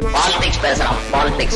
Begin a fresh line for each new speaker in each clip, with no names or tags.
Politics பேசுறான் politics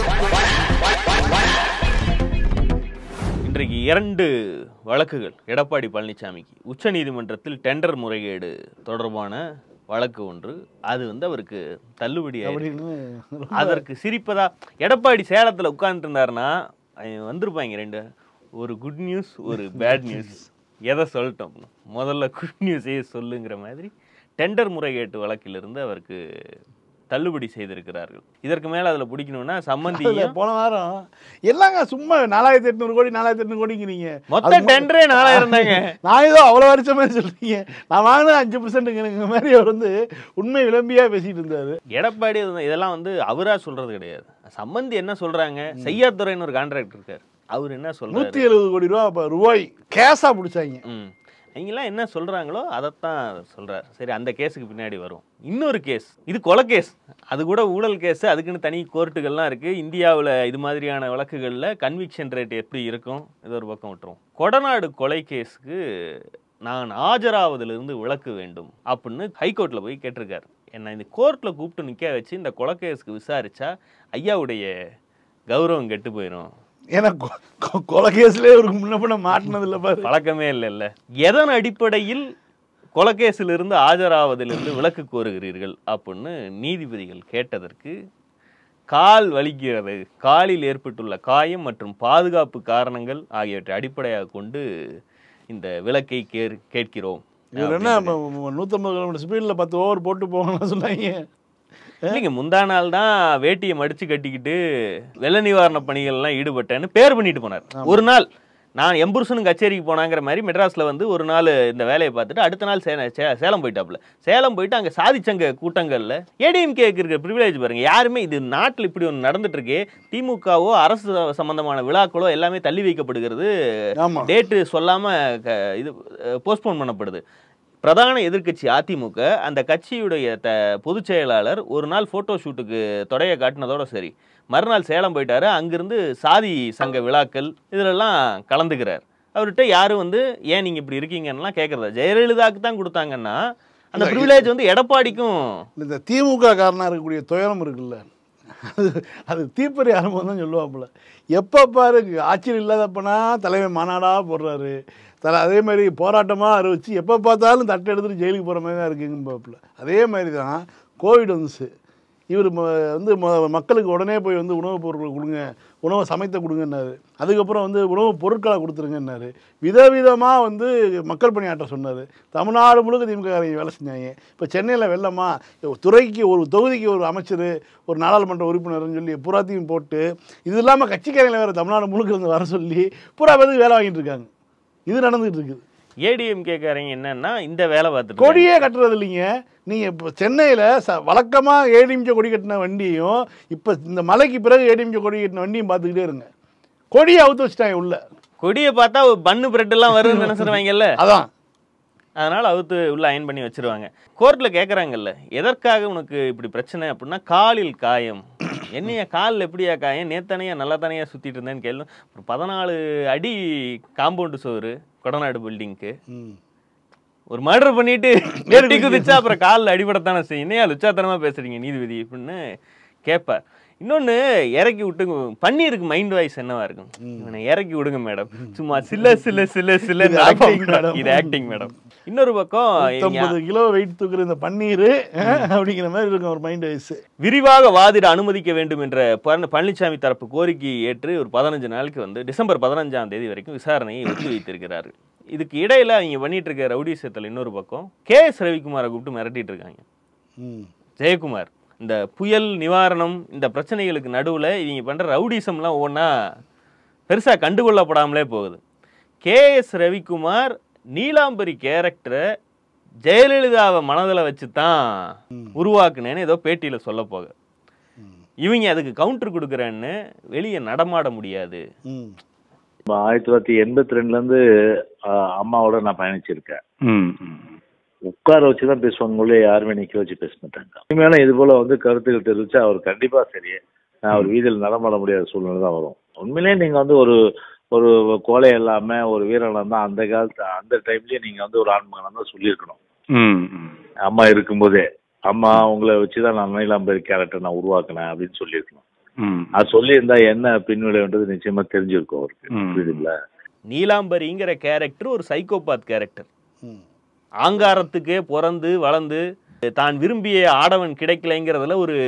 இன்றைக்கு இரண்டு வழக்குகள் எடப்பாடி பழனிசாமிக்கு உச்சநீதிமன்றத்தில் டெண்டர் முறைகேடு தொடர்பான வழக்கு ஒன்று அது வந்து அவருக்கு தள்ளுபடி ஆயிருக்கு.
அப்படின்னு
அதற்கு சிரிப்பதா எடப்பாடி சேலத்துல உட்கார்ந்துட்டு இருந்தாருன்னா அவன் வந்திருப்பாங்க ரெண்டு ஒரு குட் நியூஸ் ஒரு பேட் நியூஸ் எதை சொல்லட்டும் முதல்ல குட் நியூஸே சொல்லுங்கிற மாதிரி டெண்டர் முறைகேட்டு வழக்கிலிருந்து அவருக்கு தள்ளுபடி செய்திருக்கிறார்கள் இதற்கு மேல அதுல பிடிக்கணும்னா
அதுல
சம்பந்தியும்
போன வாரம் எல்லாங்க சும்மா நாலாயிரத்தி எட்நூறு கோடி நாலாயிரத்தி எட்நூறு கோடிங்கிறீங்க
மொத்த
அது மொ-
டெண்டரே நாலாயிரம் தாங்க
நான் ஏதோ அவ்வளோ வருஷமே சொல்றீங்க நான் வாங்கினது அஞ்சு பர்சன்ட்டுங்கிற மாதிரி அவர் வந்து உண்மை விளம்பியா பேசிட்டு இருந்தாரு
எடப்பாடி இது- இதெல்லாம் வந்து அவரா சொல்றது கிடையாது சம்பந்தி என்ன சொல்றாங்க செய்யாத்துறைன்னு ஒரு கான்ட்ராக்ட் இருக்காரு அவர் என்ன சொல்றாரு
நூத்தி எழுபது கோடி ரூபா அப்ப ரூபாய் கேஸா பிடிச்சாங்க
ம் அவங்கெல்லாம் என்ன சொல்றாங்களோ அதைத்தான் சொல்றாரு சரி அந்த கேஸுக்கு பின்னாடி வரும் இன்னொரு கேஸ் இது கொலை கேஸ் அது கூட ஊழல் கேஸ் அதுக்குன்னு தனி கோர்ட்டுகள்லாம் இருக்கு இந்தியாவில் இது மாதிரியான வழக்குகளில் கன்விக்ஷன் ரேட் எப்படி இருக்கும் இது ஒரு பக்கம் விட்டுரும் கொடநாடு கொலை கேஸுக்கு நான் ஆஜராவதிலிருந்து விலக்கு வேண்டும் அப்படின்னு ஹைகோர்ட்டில் போய் கேட்டிருக்காரு என்ன இந்த கோர்ட்டில் கூப்பிட்டு நிற்க வச்சு இந்த கொலை கேஸுக்கு விசாரிச்சா ஐயாவுடைய கௌரவம் கெட்டு போயிடும்
ஏன்னா கொ- கொ- கொலை கேஸ்லயே இவருக்கு முன்ன பின்ன மாட்டினது இல்ல பாரு
பழக்கமே இல்லைல்ல எதன் அடிப்படையில் கொலகேசிலிருந்து ஆஜராவதிலிருந்து விலக்கு கோருகிறீர்கள் அப்படின்னு நீதிபதிகள் கேட்டதற்கு கால் வலிக்கிறது காலில் ஏற்பட்டுள்ள காயம் மற்றும் பாதுகாப்பு காரணங்கள் ஆகியவற்றை அடிப்படையாக கொண்டு இந்த விலக்கை கேர் கேட்கிறோம்
இவர் என்ன ம- ம- நூத்தம்பது கிலோமீட்டர் ஸ்பீட்ல பத்து ஓவர் போட்டு போகணும்னு சொன்னாங்க
இல்லைங்க முந்தா நாள் தான் வேட்டியை மடிச்சு கட்டிக்கிட்டு வெள்ள நிவாரண பணிகள்லாம் ஈடுபட்டேன்னு பேர் பண்ணிட்டு போனார் ஒரு நாள் நான் எம்புருஷனும் கச்சேரிக்கு போனாங்கிற மாதிரி மெட்ராஸ்ல வந்து ஒரு நாள் இந்த வேலையை பார்த்துட்டு அடுத்த நாள் சே- சே- சேலம் போயிட்டாப்புல சேலம் போயிட்டு அங்கே சாதிச்சங்க கூட்டங்கள்ல ஏடிஎம்கேக்கு இருக்கிற ப்ரிவிலேஜ் பாருங்க யாருமே இது நாட்டில் இப்படி ஒன்று நடந்துட்டு இருக்கு திமுகவோ அரசு சம்பந்தமான விழாக்களோ எல்லாமே தள்ளி வைக்கப்படுகிறது
ஆமா
டேட்டு சொல்லாம க- இது போஸ்ட்போன் பண்ணப்படுது பிரதான எதிர்க்கட்சி அதிமுக அந்த கட்சியுடைய த பொதுச் செயலாளர் ஒரு நாள் ஃபோட்டோ ஷூட்டுக்கு தொடைய காட்டினதோட சரி மறுநாள் சேலம் போயிட்டாரு அங்கிருந்து சாதி சங்க விழாக்கள் இதிலெல்லாம் கலந்துக்கிறார் அவர்கிட்ட யாரும் வந்து ஏன் நீங்க இப்படி இருக்கீங்கன்னுலாம் கேட்கறதா ஜெயலலிதாவுக்கு தான் கொடுத்தாங்கன்னா அந்த
இல்ல,
ப்ரிவிலேஜ் வந்து எடப்பாடிக்கும்
இந்த திமுக காரனா இருக்கக்கூடிய துயரம் இருக்குல்ல அது அது தீப்பறி அனுபவம் தான் சொல்லுவாப்புல எப்போ பாரு ஆட்சியில் இல்லாதப்பனா தலைமை மாநாடா போடுறாரு தலை அதே மாதிரி போராட்டமாக அறிவிச்சு எப்போ பார்த்தாலும் தட்டை எடுத்துட்டு ஜெயிலுக்கு போகிற மாதிரி தான் இருக்குங்க பாப்புல அதே மாதிரி தான் கோவிட் வந்துச்சு இவர் வந்து ம- மக்களுக்கு உடனே போய் வந்து உணவுப் பொருட்கள் கொடுங்க உணவை சமைத்த கொடுங்கன்னாரு அதுக்கப்புறம் வந்து உணவுப் பொருட்களை கொடுத்துருங்கன்னாரு விதவிதமாக வந்து மக்கள் பணியாற்ற சொன்னார் தமிழ்நாடு முழுக்க திமுக காரங்க வேலை செஞ்சாங்க இப்போ சென்னையில் வெள்ளமா துறைக்கு ஒரு தொகுதிக்கு ஒரு அமைச்சர் ஒரு நாடாளுமன்ற உறுப்பினர்னு சொல்லி புறாத்தையும் போட்டு இது இல்லாமல் கட்சிக்காரங்களை வேறு தமிழ்நாடு முழுக்க வந்து வர சொல்லி புறா பேருக்கு வேலை வாங்கிட்டு இருக்காங்க இது நடந்துகிட்டு இருக்குது
ஏடிஎம்கே காரங்க என்னன்னா இந்த வேலை பார்த்துட்டு
கொடியே கட்டுறது இல்லைங்க நீங்கள் இப்போ சென்னையில் ச வழக்கமாக ஏடிஎம்கே கொடி கட்டின வண்டியும் இப்போ இந்த மலைக்கு பிறகு ஏடிஎம்கே கொடி கட்டின வண்டியும் பார்த்துக்கிட்டே இருங்க கொடியை அவுத்து வச்சுட்டாங்க உள்ள
கொடியை பார்த்தா பன்னு பிரெட் எல்லாம் வருதுன்னு நினைச்சிருவாங்கல்ல
அதான்
அதனால அவுத்து உள்ள அயன் பண்ணி வச்சிருவாங்க கோர்ட்ல கேக்குறாங்கல்ல எதற்காக உனக்கு இப்படி பிரச்சனை அப்படின்னா காலில் காயம் என்னைய காலில் எப்படியா காயம் நேத்தனையா நல்லா தானையா சுத்திட்டு இருந்தேன்னு கேள்வி ஒரு பதினாலு அடி காம்பவுண்டு சோறு கொடநாடு பில்டிங்க்கு
ம்
ஒரு மர்டர் பண்ணிட்டு வெட்டி குதிச்சா அப்புறம் காலில் அடிபடத்தானே செய்யும் என்னையா லுச்சாத்தனமா பேசுறீங்க நீதிபதி அப்படின்னு கேட்பார் இன்னொன்னு இறக்கி விட்டுங்க பன்னீருக்கு மைண்ட் வாய்ஸ் என்னவா இருக்கும் இவனை இறக்கி விடுங்க மேடம் சும்மா சில சில சில சில
இது acting madam.
இது ஆக்டிங் மேடம் இன்னொரு பக்கம் இவங்க
நூற்றம்பது கிலோ வெயிட் தூக்குற இந்த பன்னீர் அப்படிங்கிற மாதிரி இருக்கும் ஒரு மைண்ட் வயசு
விரிவாக வாதிட அனுமதிக்க வேண்டும் என்ற பழனி- பழனிசாமி தரப்பு கோரிக்கையை ஏற்று ஒரு பதினஞ்சு நாளுக்கு வந்து டிசம்பர் பதினஞ்சாம் தேதி வரைக்கும் விசாரணையை ஒத்தி வைத்திருக்கிறார்கள் இதுக்கு இடையில அவங்க பண்ணிட்டு இருக்க ரவுடிசத்தில் இன்னொரு பக்கம் கே எஸ் ரவிக்குமாரை கூப்பிட்டு மிரட்டிட்டு இருக்காங்க
ம்
ஜெயக்குமார் இந்த புயல் நிவாரணம் இந்த பிரச்சனைகளுக்கு நடுவில் இவங்க பண்ணுற ரவுடிசம்லாம் ஒவ்வொன்றா பெருசாக கண்டுகொள்ளப்படாமலே போகுது கே எஸ் ரவிக்குமார் நீலாம்பரி கேரக்டரை ஜெயலலிதாவை மனதில் வச்சு தான் உருவாக்குனேன்னு ஏதோ பேட்டியில் சொல்ல போக இவங்க அதுக்கு கவுண்டர் கொடுக்குறேன்னு வெளியே நடமாட முடியாது
ம்
ஆயிரத்தி தொள்ளாயிரத்தி எண்பத்தி ரெண்டுலேருந்து அம்மாவோட நான் பயணிச்சிருக்கேன்
ம் ம்.
உட்கார வச்சு தான் பேசுவாங்களே யாருமே நிக்க வச்சு பேச மாட்டாங்க இனிமேலும் இது போல வந்து கருத்துக்கள் தெரிவிச்சா அவர் கண்டிப்பா சரி நான் அவர் வீதியில் நடமாட முடியாத சூழ்நிலை தான் வரும் உண்மையிலேயே நீங்க வந்து ஒரு ஒரு கோலை இல்லாம ஒரு வீரனம் தான் அந்த காலத்து அந்த டைம்லயே நீங்க வந்து ஒரு ஆண்மகனம் தான் சொல்லியிருக்கணும்
ம் ம்.
அம்மா இருக்கும்போதே அம்மா உங்களை வச்சுதான் நான் நீலாம்பரி கேரக்டர் நான் உருவாக்கினேன் அப்படின்னு சொல்லியிருக்கணும்
ம்
அது சொல்லியிருந்தா என்ன பின்விளைவுன்றது நிச்சயமா தெரிஞ்சிருக்கும் அவருக்கு
ம்.
புரியுதுங்களா
நீலாம்பரிங்கிற கேரக்டர் ஒரு சைக்கோபாத் கேரக்டர்
ம்.
ஆங்காரத்துக்கே பிறந்து வளர்ந்து தான் விரும்பிய ஆடவன் கிடைக்கலைங்கிறதுல ஒரு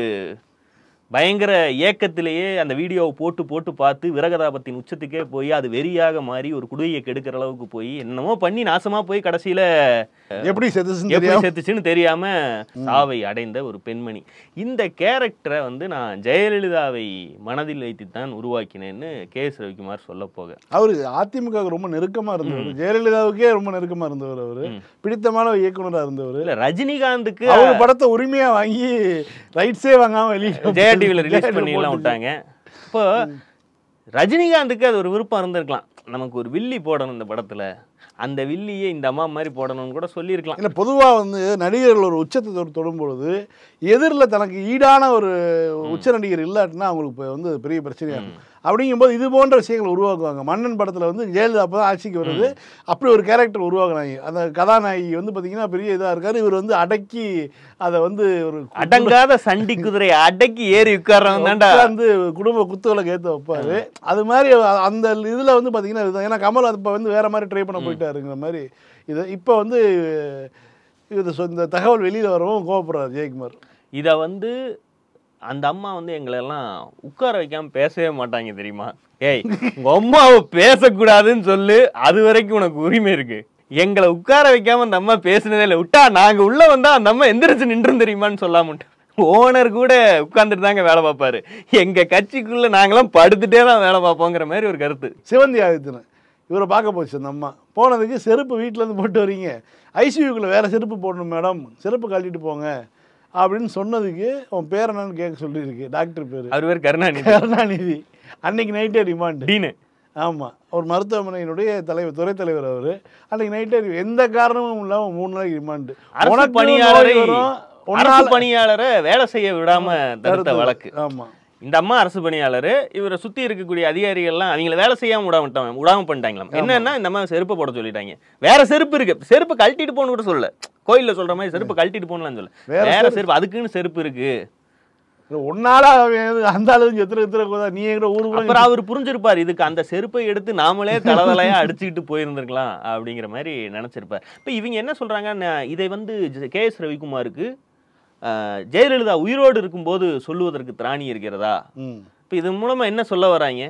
பயங்கர ஏக்கத்திலேயே அந்த வீடியோவை போட்டு போட்டு பார்த்து விரகதாபத்தின் உச்சத்துக்கே போய் அது வெறியாக மாறி ஒரு குடுவையை கெடுக்கிற அளவுக்கு போய் என்னமோ பண்ணி நாசமா போய் கடைசியில
எப்படி செத்துச்சுன்னு
எப்படி
தெரியாம
செத்துச்சுன்னு தெரியாம சாவை அடைந்த ஒரு பெண்மணி இந்த கேரக்டரை வந்து நான் ஜெயலலிதாவை மனதில் வைத்துத்தான் உருவாக்கினேன்னு கே எஸ் ரவிக்குமார் சொல்ல போக
அவரு அதிமுக ரொம்ப நெருக்கமா இருந்தவர் ஜெயலலிதாவுக்கே ரொம்ப நெருக்கமா இருந்தவர் அவரு
ம்.
பிடித்தமான இயக்குனரா இருந்தவர்
இல்ல ரஜினிகாந்துக்கு
அவர் படத்தை உரிமையா வாங்கி ரைட்ஸே வாங்காம வெளியே
ஜெயா டிவில ரிலீஸ் பண்ணி எல்லாம் விட்டாங்க இப்போ ரஜினிகாந்துக்கு அது ஒரு விருப்பம் இருந்திருக்கலாம் நமக்கு ஒரு வில்லி போடணும் இந்த படத்துல அந்த வில்லியை இந்த அம்மா மாதிரி போடணும்னு கூட சொல்லியிருக்கலாம்
இல்லை பொதுவாக வந்து நடிகர்கள் ஒரு உச்சத்தை தொடு தொடும் பொழுது எதிரில் தனக்கு ஈடான ஒரு உச்ச நடிகர் இல்லாட்டினா அவங்களுக்கு இப்போ வந்து அது பெரிய பிரச்சனையாக இருக்கும் அப்படிங்கும்போது இது போன்ற விஷயங்களை உருவாக்குவாங்க மன்னன் படத்தில் வந்து ஜெயலலிதா அப்போ தான் ஆட்சிக்கு வருது அப்படி ஒரு கேரக்டர் உருவாக்குனாங்க அந்த கதாநாயகி வந்து பார்த்தீங்கன்னா பெரிய இதாக இருக்காரு இவர் வந்து அடக்கி அதை வந்து ஒரு
அடங்காத சண்டி குதிரையை அடக்கி ஏறி உட்கார்றவன் தான்டா
வந்து குடும்ப குத்துவலை ஏற்ற வைப்பாரு அது மாதிரி அந்த இதில் வந்து பார்த்தீங்கன்னா இதுதான் ஏன்னா கமல் அது இப்போ வந்து வேற மாதிரி ட்ரை பண்ண போயிட்டாருங்கிற மாதிரி இது இப்போ வந்து இது சொ- இந்த தகவல் வெளியில் வரவும் கோவப்படுறாரு ஜெயக்குமார்
இதை வந்து அந்த அம்மா வந்து எங்களை எல்லாம் உட்கார வைக்காம பேசவே மாட்டாங்க தெரியுமா ஏய் உங்க அம்மாவை பேசக்கூடாதுன்னு சொல்லு அது வரைக்கும் உனக்கு உரிமை இருக்கு எங்களை உட்கார வைக்காம அந்த அம்மா பேசுனதே இல்லை விட்டா நாங்க உள்ள வந்தா அந்த அம்மா எந்திரிச்சு நின்றும் தெரியுமான்னு சொல்லாம ஓனர் கூட உட்கார்ந்துட்டு தாங்க வேலை பார்ப்பாரு எங்க கட்சிக்குள்ள நாங்களாம் படுத்துட்டே தான் வேலை பார்ப்போங்கிற மாதிரி ஒரு கருத்து
சிவந்தி ஆதித்தன் இவரை பார்க்க போச்சு அந்த அம்மா போனதுக்கு செருப்பு வீட்ல இருந்து போட்டு வரீங்க ஐசியூக்குள்ள வேற செருப்பு போடணும் மேடம் செருப்பு கழட்டிட்டு போங்க அப்படின்னு சொன்னதுக்கு அவன் பேர் என்னன்னு கேட்க சொல்லியிருக்கு டாக்டர் பேர்
அவர் பேர் கருணாநிதி
கருணாநிதி அன்னைக்கு நைட்டே ரிமாண்டு
டீனு
ஆமாம் ஒரு மருத்துவமனையினுடைய தலைவர் துறை தலைவர் அவர் அன்னைக்கு நைட்டே எந்த காரணமும் இல்லாமல் மூணு நாளைக்கு ரிமாண்டு
அரசு பணியாளரை அரசு பணியாளரை வேலை செய்ய விடாம தடுத்த வழக்கு
ஆமாம்
இந்த அம்மா அரசு பணியாளர் இவரை சுத்தி இருக்கக்கூடிய அதிகாரிகள்லாம் அவங்கள வேலை செய்யாம விடாம விட்டாங்க விடாம பண்ணிட்டாங்களாம் என்னன்னா இந்த அம்மா செருப்பை போட சொல்லிட்டாங்க வேற செருப்பு இருக்கு செருப்பு கழட்டிட்டு போன்னு கூட சொல்ல கோயில்ல சொல்ற மாதிரி செருப்பு கழட்டிட்டு போகலாம் சொல்ல
வேற
வேற செருப்பு அதுக்குன்னு செருப்பு இருக்கு
ஒன்னால அவன் அந்த அளவுக்கு எத்தனை எத்தனை கோதா நீ எங்கிட்ட ஊரு பூரா
அப்புறம் அவர் புரிஞ்சிருப்பார் இதுக்கு அந்த செருப்பை எடுத்து நாமளே தலதலையா அடிச்சுக்கிட்டு போயிருந்திருக்கலாம் அப்படிங்கிற மாதிரி நினைச்சிருப்பார் இப்போ இவங்க என்ன சொல்றாங்க ந- இதை வந்து கே எஸ் ரவிக்குமாருக்கு அஹ், ஜெயலலிதா உயிரோடு இருக்கும்போது சொல்லுவதற்கு திராணி இருக்கிறதா
ம்
இப்போ இதன் மூலமா என்ன சொல்ல வராங்க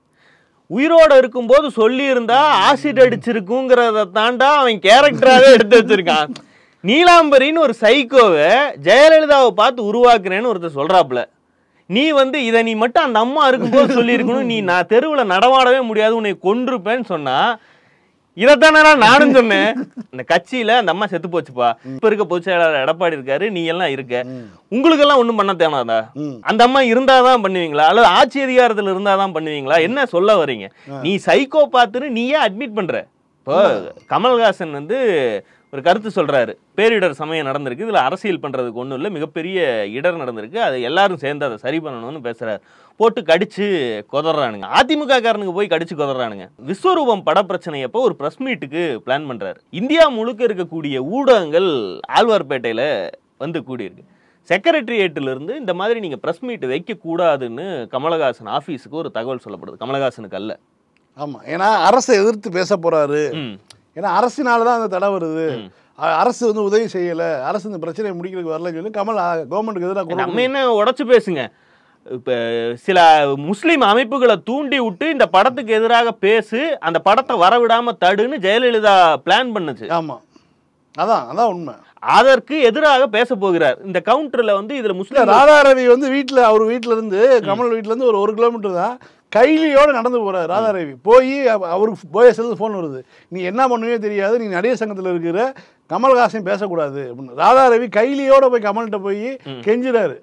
உயிரோட இருக்கும்போது சொல்லியிருந்தா ஆசிட் அடிச்சிருக்குங்கிறத தாண்டா அவன் கேரக்டராகவே எடுத்து வச்சிருக்கான் நீலாம்பரின்னு ஒரு சைக்கோவை ஜெயலலிதாவை பார்த்து உருவாக்குறேன்னு ஒருத்தர் சொல்றாப்புல நீ வந்து இதை நீ மட்டும் அந்த அம்மா இருக்கும்போது சொல்லியிருக்கணும் நீ நான் தெருவில் நடமாடவே முடியாது உன்னை கொன்றுப்பேன்னு சொன்னா இதைத்தானே நானும் சொன்னேன் இந்த கட்சியில அந்த அம்மா செத்து போச்சுப்பா இப்ப இருக்க பொதுச் செயலாளர் எடப்பாடி இருக்காரு நீ எல்லாம் இருக்க உங்களுக்கெல்லாம் ஒண்ணும் பண்ண தேவையாதா
ம்.
அந்த அம்மா இருந்தாதான் பண்ணுவீங்களா அல்லது ஆட்சி அதிகாரத்துல இருந்தாதான் பண்ணுவீங்களா என்ன சொல்ல வர்றீங்க நீ சைக்கோ பார்த்துன்னு நீயே அட்மிட் பண்ற இப்போ கமல்ஹாசன் வந்து ஒரு கருத்து சொல்றாரு பேரிடர் சமயம் நடந்திருக்கு இதுல அரசியல் பண்றதுக்கு ஒண்ணும் இல்லை மிகப்பெரிய இடர் நடந்திருக்கு அதை எல்லாரும் சேர்ந்து அதை சரி பண்ணணும்னு பேசுறாரு போட்டு கடிச்சு கொதறானுங்க அதிமுக காரனுக்கு போய் கடிச்சு கொதறானுங்க விஸ்வரூபம் பட பிரச்சனையப்போ ஒரு பிரஸ் மீட்டுக்கு பிளான் பண்றாரு இந்தியா முழுக்க இருக்கக்கூடிய ஊடகங்கள் ஆழ்வார்பேட்டையில வந்து கூடியிருக்கு செக்ரட்டரியேட்டில் இருந்து இந்த மாதிரி நீங்க பிரஸ் மீட் வைக்க கூடாதுன்னு கமலஹாசன் ஆபீஸுக்கு ஒரு தகவல் சொல்லப்படுது கமலஹாசனுக்கு அல்ல
ஆமா ஏன்னா அரசை எதிர்த்து பேச போறாரு
ம்.
ஏன்னா அரசினால தான் அந்த தடை வருது
ம்.
அ- அரசு வந்து உதவி செய்யல அரசு இந்த பிரச்சனையை முடிக்கிறதுக்கு வரலன்னு சொல்லி கமல் கவர்மெண்ட்டுக்கு எதிராக
நம்ம என்ன உடைச்சு பேசுங்க இப்ப சில முஸ்லிம் அமைப்புகளை தூண்டி விட்டு இந்த படத்துக்கு எதிராக பேசு அந்த படத்தை வரவிடாம தடுன்னு ஜெயலலிதா பிளான் பண்ணுச்சு
ஆமா அதான் அதான் உண்மை
அதற்கு எதிராக பேச போகிறார் இந்த கவுண்டர்ல வந்து இதுல
இல்ல
முஸ்லிம்
ராதாரவி வந்து வீட்ல அவர் வீட்ல இருந்து கமல் வீட்ல இருந்து ஒரு ஒரு கிலோமீட்டர் தான் கைலியோட நடந்து போறாரு ராதாரவி போய் அவ- அவருக்கு போய் செல்லு ஃபோன் வருது நீ என்ன பண்ணுவே தெரியாது நீ நடிகர் சங்கத்துல இருக்கிற கமல்ஹாசன் பேசக்கூடாது அப்படின்னு ராதாரவி கைலியோட போய் கமல்கிட்ட போய் கெஞ்சுறாரு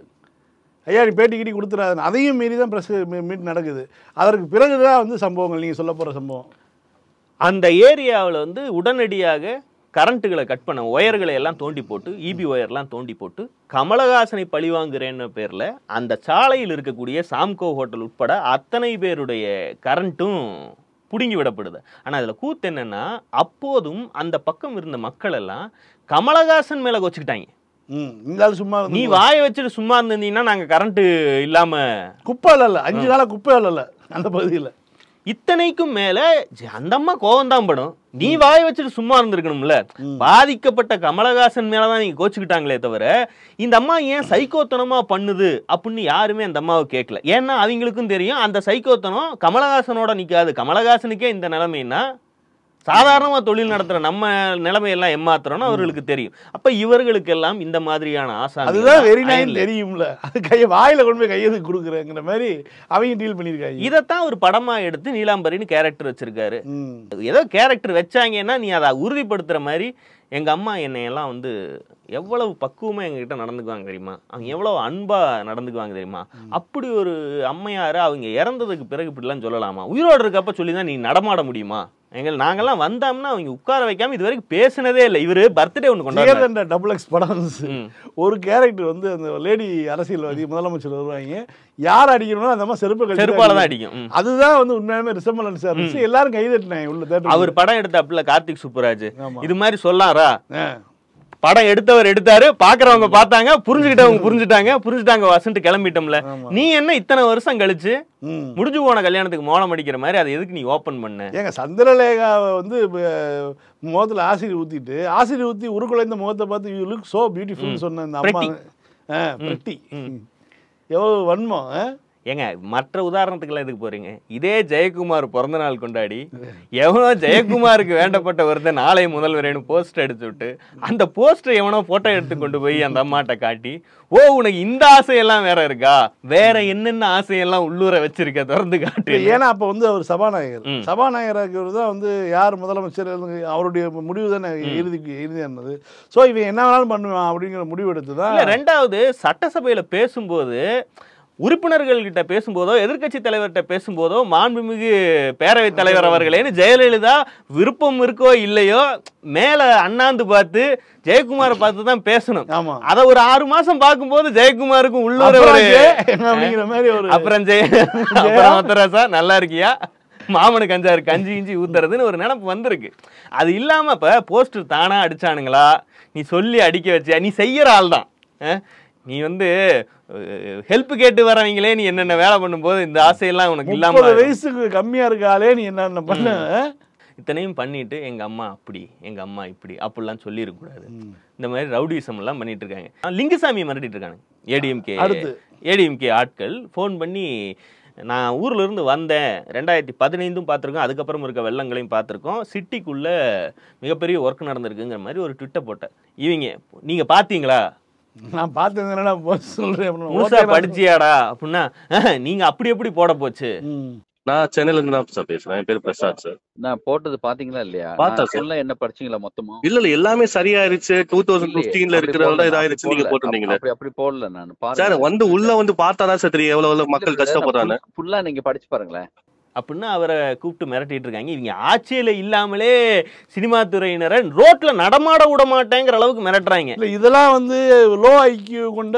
ஐயா நீ பேட்டி கிட்டி கொடுத்துறாரு அதையும் மீறி தான் ப்ரெஸ் மீட் நடக்குது அதற்கு பிறகு தான் வந்து சம்பவங்கள் நீங்கள் சொல்ல போகிற சம்பவம்
அந்த ஏரியாவில் வந்து உடனடியாக கரண்ட்டுகளை கட் பண்ண ஒயர்களை எல்லாம் தோண்டி போட்டு இபி ஒயர்லாம் தோண்டி போட்டு கமலஹாசனை பழிவாங்குறேன்னு பேரில் அந்த சாலையில் இருக்கக்கூடிய சாம்கோ ஹோட்டல் உட்பட அத்தனை பேருடைய கரண்ட்டும் புடுங்கி விடப்படுது ஆனால் அதில் கூத்து என்னன்னா அப்போதும் அந்த பக்கம் இருந்த மக்கள் எல்லாம் கமலஹாசன் மேலே வச்சுக்கிட்டாங்க
ம் இந்த ஆள் சும்மா
நீ
இருந்து
வாயை வச்சுட்டு சும்மா இருந்தீங்கன்னா நாங்க கரண்ட் இல்லாம
குப்பை இல்ல அஞ்சு நாளா குப்பை இல்ல அந்த பகுதியில்
இத்தனைக்கும் மேல ஜ- அந்த அம்மா கோவம் தான் படும் நீ வாய் வச்சுட்டு சும்மா இருந்திருக்கணும்ல பாதிக்கப்பட்ட கமலஹாசன் மேலதான் நீங்க கோச்சுக்கிட்டாங்களே தவிர இந்த அம்மா ஏன் சைக்கோத்தனமா பண்ணுது அப்படின்னு யாருமே அந்த அம்மாவை கேட்கல ஏன்னா அவங்களுக்கும் தெரியும் அந்த சைக்கோத்தனம் கமலஹாசனோட நிக்காது கமலஹாசனுக்கே இந்த நிலைமைன்னா சாதாரணமா தொழில் நடத்துற நம்ம நிலைமையெல்லாம் ஏமாத்துறோம்னு அவர்களுக்கு தெரியும் அப்ப இவர்களுக்கெல்லாம் இந்த மாதிரியான ஆசை
அதுதான் வெறி நாயின்னு தெரியும்ல அது கையை வாயில கொண்டு போய் கையெழுத்து கொடுக்குறேங்கிற மாதிரி அவங்க டீல் பண்ணியிருக்காங்க
இதைத்தான் ஒரு படமா எடுத்து நீலாம்பரின்னு கேரக்டர் வச்சிருக்காரு
ம்
ஏதோ கேரக்டர் வச்சாங்கன்னா நீ அதை உறுதிப்படுத்துற மாதிரி எங்க அம்மா என்னை எல்லாம் வந்து எவ்வளவு பக்குவமா எங்ககிட்ட நடந்துக்குவாங்க தெரியுமா அவங்க எவ்வளவு அன்பா நடந்துக்குவாங்க தெரியுமா அப்படி ஒரு அம்மையார அவங்க இறந்ததுக்கு பிறகு இப்படிலாம் சொல்லலாமா உயிரோடு இருக்கப்ப சொல்லி தான் நீ நடமாட முடியுமா எங்கள் நாங்கெல்லாம் வந்தோம்னா அவங்க உட்கார வைக்காம இது வரைக்கும் பேசினதே இல்லை இவரு பர்த்டே ஒன்று கொண்டாடுறாரு
ஜெயலலிதா டபுள் எக்ஸ் படம் வந்துச்சு
ம்.
ஒரு கேரக்டர் வந்து அந்த லேடி அரசியல்வாதி முதலமைச்சர் வருவாங்க யார் அடிக்கணும்னா அந்த மாதிரி செருப்பு கழட்டி
செருப்பால தான்
அடிக்கணும்.
அடிக்கும் ம்.
அதுதான் வந்து உண்மையாலுமே ரிசம்பலன்ஸ் இருந்துச்சு எல்லாரும் கைதட்டினாங்க உள்ள தேட்டர்
அவர் படம் எடுத்தாப்புல கார்த்திக் சுப்புராஜ்
ஆமா.
இது மாதிரி சொல்லாரா
ஆ.
படம் எடுத்தவர் எடுத்தாரு பாக்குறவங்க பார்த்தாங்க புரிஞ்சுக்கிட்டவங்க புரிஞ்சுட்டாங்க புரிஞ்சுட்டாங்க வசன்ட்டு கிளம்பிட்டோம்ல
ஆமா.
நீ என்ன இத்தனை வருஷம் கழிச்சு
ம்.
முடிஞ்சு போன கல்யாணத்துக்கு மோளம் அடிக்கிற மாதிரி அதை எதுக்கு நீ ஓபன் பண்ண
ஏங்க சந்திரலேகாவை வந்து முகத்தில் ஆசிரியர் ஊற்றிட்டு ஆசிரியர் ஊற்றி உருக்குலைந்த முகத்தை பார்த்து யூ லுக் சோ பியூட்டிஃபுல்னு சொன்ன இந்த அம்மா
Pretty.
ஆ பிரட்டி எவ்வளோ வன்மம் ஆ?
ஏங்க மற்ற உதாரணத்துக்குலாம் எதுக்கு போறீங்க இதே ஜெயக்குமார் பிறந்த நாள் கொண்டாடி எவனோ ஜெயக்குமாருக்கு வேண்டப்பட்ட ஒருத்தன் நாளை முதல்வரேன்னு போஸ்டர் எடுத்து விட்டு அந்த போஸ்டர் எவனோ போட்டோ எடுத்து கொண்டு போய் அந்த அம்மாட்ட காட்டி ஓ உனக்கு இந்த ஆசையெல்லாம் வேற இருக்கா வேற என்னென்ன ஆசையெல்லாம் உள்ளூர வச்சிருக்க திறந்து காட்டு
ஏன்னா அப்போ வந்து அவர் சபாநாயகர்
ம்.
சபாநாயகராக தான் வந்து யார் முதலமைச்சர் அவருடைய முடிவு தானே இறுதிக்கு இறுதியானது ஸோ இவன் என்ன வேணாலும் பண்ணுவான் அப்படிங்கிற முடிவு எடுத்து தான்
இல்ல ரெண்டாவது சட்டசபையில பேசும்போது உறுப்பினர்கள் கிட்ட பேசும்போதோ எதிர்க்கட்சி தலைவர்கிட்ட பேசும்போதோ மாண்புமிகு பேரவைத் தலைவர் அவர்களேன்னு ஜெயலலிதா விருப்பம் இருக்கோ இல்லையோ மேல அண்ணாந்து பார்த்து ஜெயக்குமாரை பார்த்து தான் பேசணும்
ஆமா
அத ஒரு ஆறு மாசம் பார்க்கும்போது ஜெயக்குமாருக்கும் உள்ளூர
அப்புறம்
ஒரு
ஜெய அப்படிங்கிற மாதிரி ஒரு
அப்புறம் ஜெய அப்புறம் மத்தராசா நல்லா இருக்கியா மாமனுக்கு அஞ்சாறு கஞ்சி இஞ்சி ஊத்துறதுன்னு ஒரு நினப்பு வந்திருக்கு அது இல்லாம இப்ப போஸ்டர் தானா அடிச்சானுங்களா நீ சொல்லி அடிக்க வச்சியா நீ செய்யற ஆள் தான் அஹ்? நீ வந்து ஹெல்ப் கேட்டு வரவங்களே நீ என்னென்ன வேலை பண்ணும்போது இந்த ஆசையெல்லாம் உனக்கு இல்லாம
முப்பது வயசுக்கு கம்மியா இருக்காளே நீ என்ன பண்ண
இத்தனையும் பண்ணிட்டு எங்க அம்மா அப்படி எங்க அம்மா இப்படி அப்படிலாம் சொல்லிருக்க கூடாது இந்த மாதிரி ரவுடிசம் எல்லாம் பண்ணிட்டு இருக்காங்க ஆ, லிங்குசாமி மிரட்டிட்டு இருக்காங்க ஏடிஎம்கே
அடுத்து.
ஏடிஎம்கே ஆட்கள் ஃபோன் பண்ணி நான் ஊர்ல இருந்து வந்தேன் ரெண்டாயிரத்தி பதினைந்தும் பார்த்துருக்கோம் அதுக்கப்புறம் இருக்க வெள்ளங்களையும் பார்த்துருக்கோம் சிட்டிக்குள்ள மிகப்பெரிய ஒர்க் நடந்திருக்குங்கிற மாதிரி ஒரு ட்விட்டை போட்டேன் இவங்க நீங்க பாத்தீங்களா
நான் பார்த்தது என்னடா போய் சொல்றேன் அப்படின்னு
முழுசா
ஓட்டையெல்லாம்
படிச்சியாடா அப்படின்னா "ஆஹ், நீங்க அப்படி எப்படி போட போச்சு
ம்.
நான் சென்னையில இருந்து தான் சார் பேசுறேன் என் பேர் பிரசாத் சார்
நான் போட்டது பாத்தீங்களா இல்லையா
பார்த்தேன்
நான்
சார்.
சொல்ல என்ன படிச்சீங்களா மொத்தமா
இல்ல இல்ல எல்லாமே சரியாயிருச்சு டூ தௌசண்ட்
இல்லையே,
பிப்டீன்ல
அப்படி
இருக்கிறதா
போடல,
இதாயிருச்சு
அப்படி
நீங்க
போடல.
போட்டிருந்தீங்களே
அப்படி அப்படி போடல நான்
சார் வந்து உள்ள வந்து பார்த்தாதான் சார் தெரியும் எவ்வளவு எவ்வளவு மக்கள் கஷ்டப்படுறாங்க
ஃபுல்லா நீங்க படிச்சு பாருங்களேன்
அப்படின்னு அவரை கூப்பிட்டு மிரட்டிட்டு இருக்காங்க இவங்க ஆட்சியில இல்லாமலே சினிமா துறையினரை ரோட்ல நடமாட விட மாட்டேங்கிற அளவுக்கு மிரட்டுறாங்க
இல்ல இதெல்லாம் வந்து லோ ஐக்கியூ கொண்ட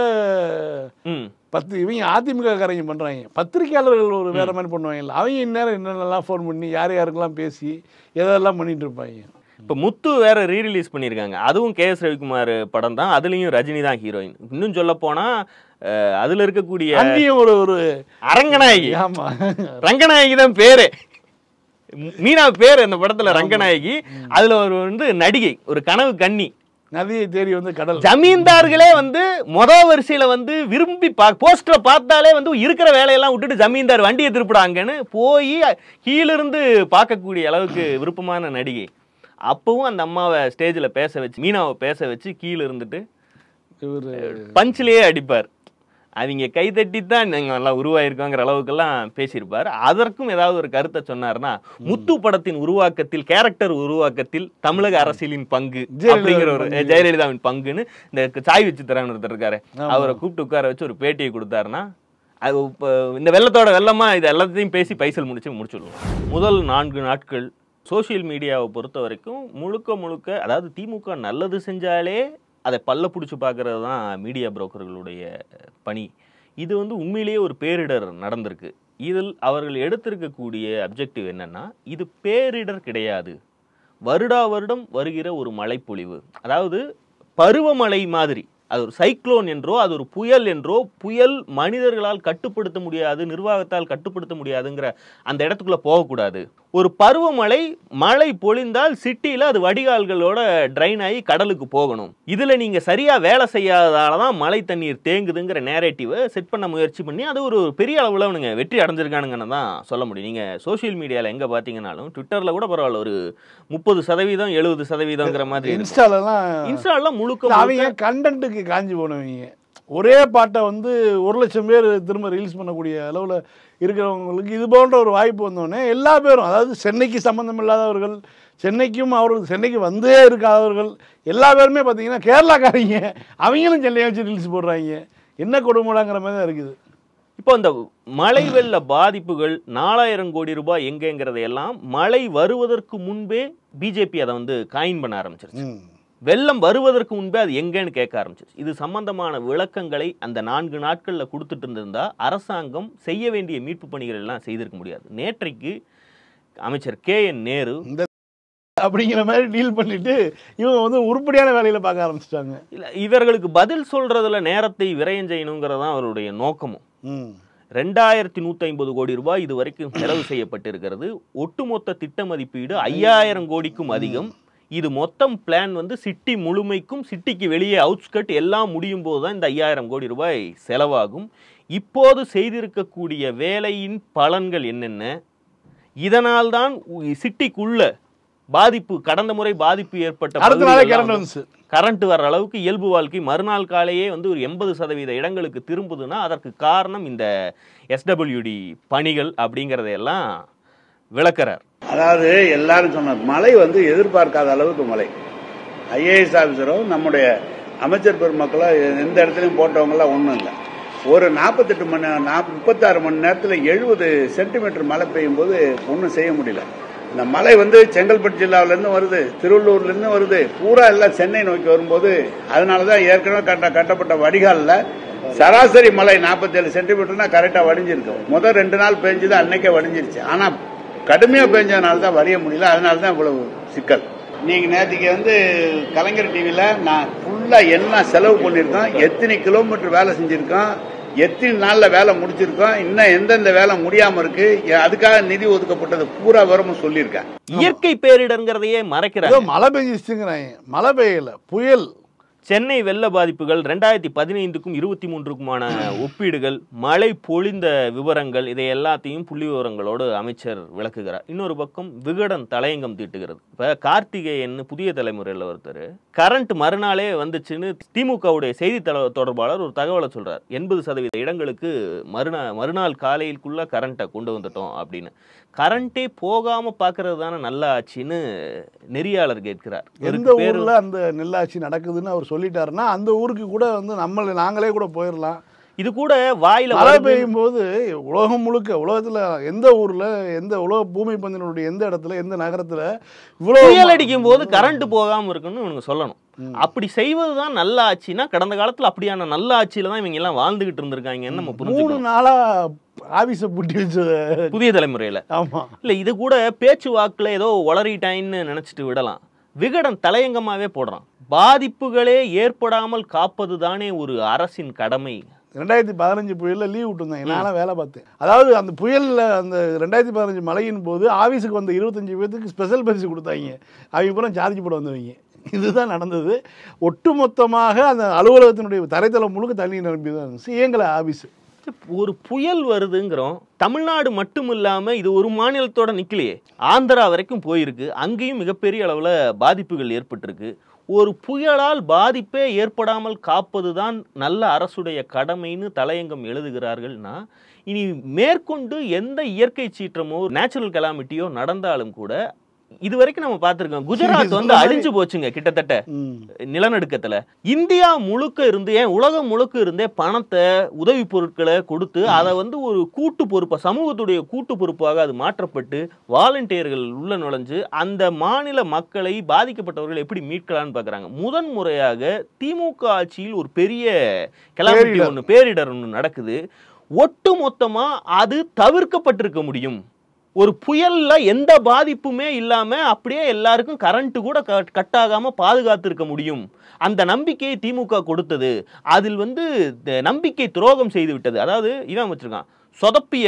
ம்
பத்து இவங்க அதிமுக காரங்க பண்றாங்க பத்திரிக்கையாளர்கள் ஒரு வேற மாதிரி பண்ணுவாங்கல்ல அவங்க இந்நேரம் என்னென்னலாம் ஃபோன் பண்ணி யார் யாருக்கெல்லாம் பேசி எதெல்லாம் பண்ணிட்டு இருப்பாங்க
இப்போ முத்து வேற ரீரிலீஸ் பண்ணியிருக்காங்க அதுவும் கே எஸ் ரவிக்குமார் படம் தான் அதுலயும் ரஜினி தான் ஹீரோயின் இன்னும் சொல்ல போனா அஹ், அதுல இருக்கக்கூடிய
அங்கேயும் ஒரு ஒரு
அரங்கநாயகி
ஆமா
ரங்கநாயகி தான் பேரு மீனா பேர் அந்த படத்துல ரங்கநாயகி அதுல ஒரு வந்து நடிகை ஒரு கனவு கன்னி
நதியை தேடி வந்து கடல்
ஜமீன்தார்களே வந்து மொத வரிசையில வந்து விரும்பி பா போஸ்டரை பார்த்தாலே வந்து இருக்கிற வேலையெல்லாம் விட்டுட்டு ஜமீன்தார் வண்டியை திருப்பிடாங்கன்னு போய் கீழிருந்து பார்க்கக்கூடிய அளவுக்கு விருப்பமான நடிகை அப்பவும் அந்த அம்மாவை ஸ்டேஜில் பேச வச்சு மீனாவை பேச வச்சு கீழே இருந்துட்டு
இவரு
பஞ்சிலேயே அடிப்பார் அவங்க கைதட்டி தான் நாங்கள் நல்லா உருவாயிருக்கோங்கிற அளவுக்கெல்லாம் பேசியிருப்பார் அதற்கும் ஏதாவது ஒரு கருத்தை சொன்னார்னா முத்து படத்தின் உருவாக்கத்தில் கேரக்டர் உருவாக்கத்தில் தமிழக அரசியலின் பங்கு
ஜெயலலிதாவின்
அப்படிங்கிற ஒரு
பங்கு.
ஜெயலலிதாவின் பங்குன்னு இந்த சாய் விசித்திரன் ஒருத்தர் இருக்காரு
ஆமா.
அவரை கூப்பிட்டு உட்கார வச்சு ஒரு பேட்டியை கொடுத்தாருன்னா அது இப்போ இந்த வெள்ளத்தோட வெள்ளமா இது எல்லாத்தையும் பேசி பைசல் முடிச்சு முடிச்சுடுவோம் முதல் நான்கு நாட்கள் சோஷியல் மீடியாவை பொறுத்த வரைக்கும் முழுக்க முழுக்க அதாவது திமுக நல்லது செஞ்சாலே அதை பல்ல பிடிச்சி பார்க்கறது தான் மீடியா புரோக்கர்களுடைய பணி இது வந்து உண்மையிலேயே ஒரு பேரிடர் நடந்திருக்கு இதில் அவர்கள் எடுத்திருக்கக்கூடிய அப்ஜெக்டிவ் என்னன்னா இது பேரிடர் கிடையாது வருடா வருடம் வருகிற ஒரு மழைப்பொழிவு அதாவது பருவமழை மாதிரி அது ஒரு சைக்ளோன் என்றோ அது ஒரு புயல் என்றோ புயல் மனிதர்களால் கட்டுப்படுத்த முடியாது நிர்வாகத்தால் கட்டுப்படுத்த முடியாதுங்கிற அந்த இடத்துக்குள்ள போகக்கூடாது ஒரு பருவமழை மழை பொழிந்தால் சிட்டியில் அது வடிகால்களோட ட்ரைன் ஆகி கடலுக்கு போகணும் இதில் நீங்கள் சரியாக வேலை செய்யாததால தான் மழை தண்ணீர் தேங்குதுங்கிற நேரேட்டிவை செட் பண்ண முயற்சி பண்ணி அது ஒரு பெரிய அளவில் அவனுங்க வெற்றி அடைஞ்சிருக்கானுங்கன்னு தான் சொல்ல முடியும் நீங்கள் சோஷியல் மீடியாவில் எங்கே பார்த்தீங்கன்னாலும் ட்விட்டரில் கூட பரவாயில்ல ஒரு முப்பது சதவீதம் எழுபது சதவீதங்கிற மாதிரி இருக்கு.
இன்ஸ்டாலலாம்
இன்ஸ்டாலாம் முழுக்க
இல்ல,
முழுக்க
அவங்க கண்டென்ட்டுக்கு காஞ்சி போனவங்க ஒரே பாட்டை வந்து ஒரு லட்சம் பேர் திரும்ப ரிலீஸ் பண்ணக்கூடிய அளவில் இருக்கிறவங்களுக்கு இது போன்ற ஒரு வாய்ப்பு வந்தோடனே எல்லா பேரும் அதாவது சென்னைக்கு சம்மந்தம் இல்லாதவர்கள் சென்னைக்கும் அவர்கள் சென்னைக்கு வந்தே இருக்காதவர்கள் எல்லா பேருமே பார்த்தீங்கன்னா கேரளாக்காரங்க அவங்களும் சென்னையை வச்சு ரிலீஸ் போடுறாங்க என்ன கொடுமைடாங்கிற மாதிரி தான் இருக்குது
இப்போ இந்த மழை வெள்ள பாதிப்புகள் நாலாயிரம் கோடி ரூபாய் எங்கேங்கிறதையெல்லாம் மழை வருவதற்கு முன்பே பிஜேபி அதை வந்து காயின் பண்ண ஆரம்பிச்சிருச்சு
ம்.
வெள்ளம் வருவதற்கு முன்பே அது எங்கேன்னு கேட்க ஆரம்பிச்சிச்சு இது சம்பந்தமான விளக்கங்களை அந்த நான்கு நாட்களில் கொடுத்துட்டு இருந்திருந்தா அரசாங்கம் செய்ய வேண்டிய மீட்பு பணிகள் எல்லாம் செய்திருக்க முடியாது நேற்றைக்கு அமைச்சர் கே என் நேரு
அப்படிங்கிற மாதிரி டீல் பண்ணிட்டு இவங்க வந்து உருப்படியான வேலையில பார்க்க ஆரம்பிச்சிட்டாங்க
இல்ல இவர்களுக்கு பதில் சொல்றதுல நேரத்தை விரயம் செய்யணுங்கிறது தான் அவருடைய நோக்கமும்
ம்
ரெண்டாயிரத்தி நூற்றி ஐம்பது கோடி ரூபாய் இது வரைக்கும் செலவு செய்யப்பட்டிருக்கிறது ஒட்டுமொத்த திட்ட மதிப்பீடு ஐயாயிரம் கோடிக்கும் அதிகம் இது மொத்தம் பிளான் வந்து சிட்டி முழுமைக்கும் சிட்டிக்கு வெளியே அவுட்ஸ்கட் எல்லாம் முடியும் போது தான் இந்த ஐயாயிரம் கோடி ரூபாய் செலவாகும் இப்போது செய்திருக்கக்கூடிய வேலையின் பலன்கள் என்னென்ன இதனால் தான் சிட்டிக்குள்ள பாதிப்பு கடந்த முறை பாதிப்பு ஏற்பட்ட
அடுத்த நாளே
பகுதிகள்லாம்
கரண்ட்
வந்து-
வந்துச்சு
கரண்ட் வர்ற அளவுக்கு இயல்பு வாழ்க்கை மறுநாள் காலையே வந்து ஒரு எண்பது சதவீத இடங்களுக்கு திரும்புதுன்னா அதற்கு காரணம் இந்த எஸ்டபிள்யூடி பணிகள் அப்படிங்கிறதையெல்லாம் விளக்குறார்
அதாவது எல்லாரும் சொன்ன மழை வந்து எதிர்பார்க்காத அளவுக்கு மழை ஐஏஎஸ் ஆஃபீஸரோ நம்முடைய அமைச்சர் பெருமக்களோ எந்த இடத்துலையும் போட்டவங்களாம் ஒன்றும் இல்லை ஒரு நாற்பத்தெட்டு மணி நாப் முப்பத்தாறு மணி நேரத்தில் எழுபது சென்டிமீட்டர் மழை பெய்யும் போது ஒன்றும் செய்ய முடியல இந்த மழை வந்து செங்கல்பட்டு ஜில்லாவிலேருந்து வருது திருவள்ளூர்லேருந்து வருது பூரா எல்லாம் சென்னை நோக்கி வரும்போது அதனால தான் ஏற்கனவே கட்ட கட்டப்பட்ட வடிகாலில் சராசரி மழை நாற்பத்தேழு சென்டிமீட்டர்னா கரெக்டாக வடிஞ்சிருக்கும் முதல் ரெண்டு நாள் பெஞ்சது அன்னைக்கே வடிஞ்சிருச்சு ஆனால் கடுமையாக பெஞ்சதுனால தான் வடிய முடியல அதனால தான் இவ்வளவு சிக்கல் நீங்க நேற்றுக்கு வந்து கலைஞர் டிவியில் நான் ஃபுல்லாக என்ன செலவு பண்ணியிருக்கோம் எத்தனை கிலோமீட்டர் வேலை செஞ்சுருக்கோம் எத்தனை நாளில் வேலை முடிச்சிருக்கோம் இன்னும் எந்தெந்த வேலை முடியாமல் இருக்கு அதுக்காக நிதி ஒதுக்கப்பட்டது பூரா விவரமும் சொல்லியிருக்கேன்
இயற்கை பேரிடர்ங்கிறதையே மறைக்கிறாங்க
ஏதோ மழை பெஞ்சிச்சுங்கிறாங்க மழை பெய்யல புயல்
சென்னை வெள்ள பாதிப்புகள் ரெண்டாயிரத்தி பதினைந்துக்கும் இருபத்தி மூன்றுக்குமான ஒப்பீடுகள் மழை பொழிந்த விவரங்கள் இதை எல்லாத்தையும் புள்ளி விவரங்களோடு அமைச்சர் விளக்குகிறார் இன்னொரு பக்கம் விகடன் தலையங்கம் தீட்டுகிறது இப்போ கார்த்திகேயன் புதிய தலைமுறையில் ஒருத்தர் கரண்ட் மறுநாளே வந்துச்சுன்னு திமுகவுடைய செய்தி தல தொடர்பாளர் ஒரு தகவலை சொல்றார் எண்பது சதவீத இடங்களுக்கு மறுநா மறுநாள் காலையிலுக்குள்ள கரண்ட்டை கொண்டு வந்துட்டோம் அப்படின்னு கரண்ட்டே போகாம பார்க்கறது தானே நல்ல ஆச்சுன்னு நெறியாளர் கேட்கிறார்
எந்த
இவருக்கு பேரு-
ஊர்ல அந்த நெல்லாட்சி நடக்குதுன்னு அவர் சொல்லிட்டாருன்னா அந்த ஊருக்கு கூட வந்து நம்மள நாங்களே கூட போயிடலாம்
இது கூட வாயில
மழை
வருது.
பெய்யும் போது உலகம் முழுக்க உலகத்துல எந்த ஊர்ல எந்த உலக பூமி பந்தினுடைய எந்த இடத்துல எந்த நகரத்துல இவ்வளவு
புயல் அடிக்கும் போது கரண்ட் போகாம இருக்குன்னு இவனுங்க சொல்லணும்
ம்.
அப்படி செய்வதுதான் நல்ல ஆட்சினா கடந்த காலத்துல அப்படியான நல்ல ஆட்சியில தான் இவங்க எல்லாம் வாழ்ந்துகிட்டு இருந்திருக்காங்கன்னு நம்ம
மூணு
புரிஞ்சுக்கணும்
நாளா ஆபீஸ பூட்டி வச்ச
புதிய தலைமுறையில
ஆமா
இல்ல இது கூட பேச்சு வாக்குல ஏதோ உளறிட்டாயின்னு நினைச்சிட்டு விடலாம் விகடன் தலையங்கமாவே போடுறான் பாதிப்புகளே ஏற்படாமல் காப்பது தானே ஒரு அரசின் கடமை
ரெண்டாயிரத்தி பதினஞ்சு புயல்ல லீவ் விட்டுருந்தாங்க நானும் வேலை பார்த்தேன் அதாவது அந்த புயல்ல அந்த ரெண்டாயிரத்தி பதினஞ்சு மழையின் போது ஆபீஸுக்கு வந்த இருபத்தஞ்சு பேர்த்துக்கு ஸ்பெஷல் பரிசு கொடுத்தாங்க அவங்க பூரா சார்ஜ் போட வந்தவங்க இதுதான் நடந்தது ஒட்டுமொத்தமாக அந்த அலுவலகத்தினுடைய தரைத்தளம் முழுக்க தண்ணி நிரம்பி தான் இருந்துச்சு இயங்கலை ஆபீஸ்
ஒரு புயல் வருதுங்கிறோம் தமிழ்நாடு மட்டும் இல்லாம இது ஒரு மாநிலத்தோட நிக்கலையே ஆந்திரா வரைக்கும் போயிருக்கு அங்கேயும் மிகப்பெரிய அளவுல பாதிப்புகள் ஏற்பட்டிருக்கு ஒரு புயலால் பாதிப்பே ஏற்படாமல் காப்பதுதான் நல்ல அரசுடைய கடமைன்னு தலையங்கம் எழுதுகிறார்கள்னா இனி மேற்கொண்டு எந்த இயற்கை சீற்றமோ நேச்சுரல் கலாமிட்டியோ நடந்தாலும் கூட இது வரைக்கும் நம்ம பார்த்திருக்கோம் குஜராத் வந்து
சொன்ன மாதிரி-
அழிஞ்சு போச்சுங்க கிட்டத்தட்ட
ம்.
நிலநடுக்கத்துல இந்தியா முழுக்க இருந்து ஏன் உலகம் முழுக்க இருந்தே பணத்தை உதவி பொருட்களை கொடுத்து அதை வந்து ஒரு கூட்டு பொறுப்பா சமூகத்துடைய கூட்டு பொறுப்பாக அது மாற்றப்பட்டு வாலண்டியர்கள் உள்ள நுழைஞ்சு அந்த மாநில மக்களை பாதிக்கப்பட்டவர்கள் எப்படி மீட்கலாம்னு பார்க்கறாங்க முதன் முறையாக திமுக ஆட்சியில் ஒரு பெரிய கிளம்பி
பேரிடர்.
ஒன்று பேரிடர் ஒன்று நடக்குது ஒட்டு மொத்தமா அது தவிர்க்கப்பட்டிருக்க முடியும் ஒரு புயல்ல எந்த பாதிப்புமே இல்லாம அப்படியே எல்லாருக்கும் கரண்ட் கூட கட் ஆகாம பாதுகாத்திருக்க முடியும் அந்த நம்பிக்கையை திமுக கொடுத்தது அதில் வந்து த- நம்பிக்கை துரோகம் செய்து விட்டது அதாவது இவன் வச்சிருக்கான் சொதப்பிய